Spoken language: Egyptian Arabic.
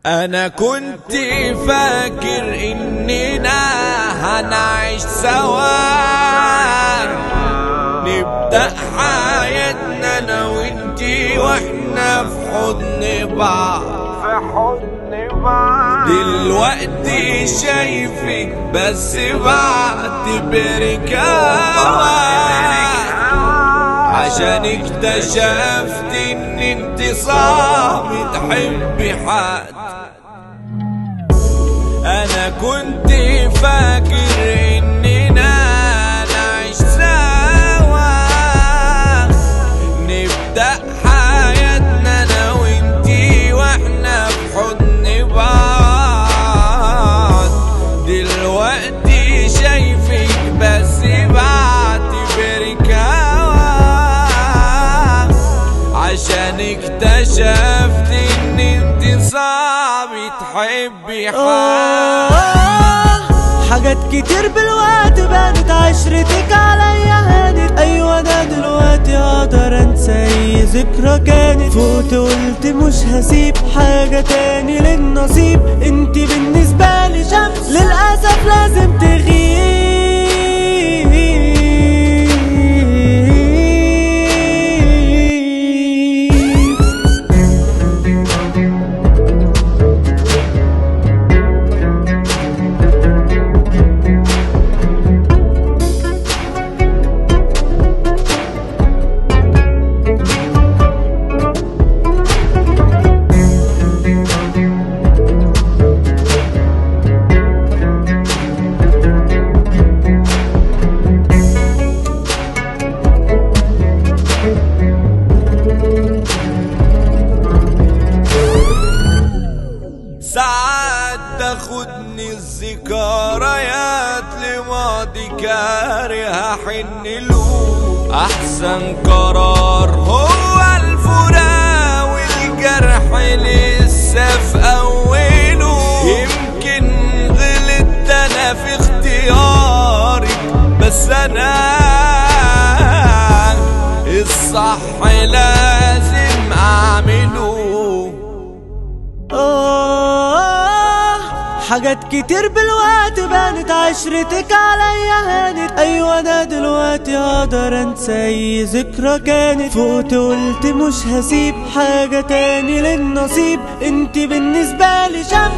انا كنت فاكر اننا هنعيش سوا نبدأ حياتنا انا وانتي واحنا في حضن بعض في حضن بعض دلوقتي شايفك بس بعتبرك هوا عشان اكتشفت ان انت صعب تحبي حد انا كنت فاكر اننا نعيش سوا نبدأ حياتنا انا وانتي واحنا في حضن بعض دلوقتي شايفك بس بعتبرك هوا عشان اكتشفت ان انت صعب تحبي حد آه، حاجات كتير بالوقت بانت عشرتك عليا هانت ايوه انا دلوقتي اقدر انسى اي ذكرى كانت فوت قلت مش هسيب حاجة تاني للنصيب انت بالنسبة لي شمس للأسف لازم تغيب ساعات تاخدني الذكريات لماضي كاره حن له احسن قرار هو الفراق والجرح لسه في اوله يمكن غلطت انا في اختيارك بس انا الصح لازم اعمله آه حاجات كتير بالوقت بانت عشرتك عليا هانت ايوه انا دلوقتي اقدر انسى اي ذكرى كانت فوت قلت مش هسيب حاجة تاني للنصيب انت بالنسبة لي شمس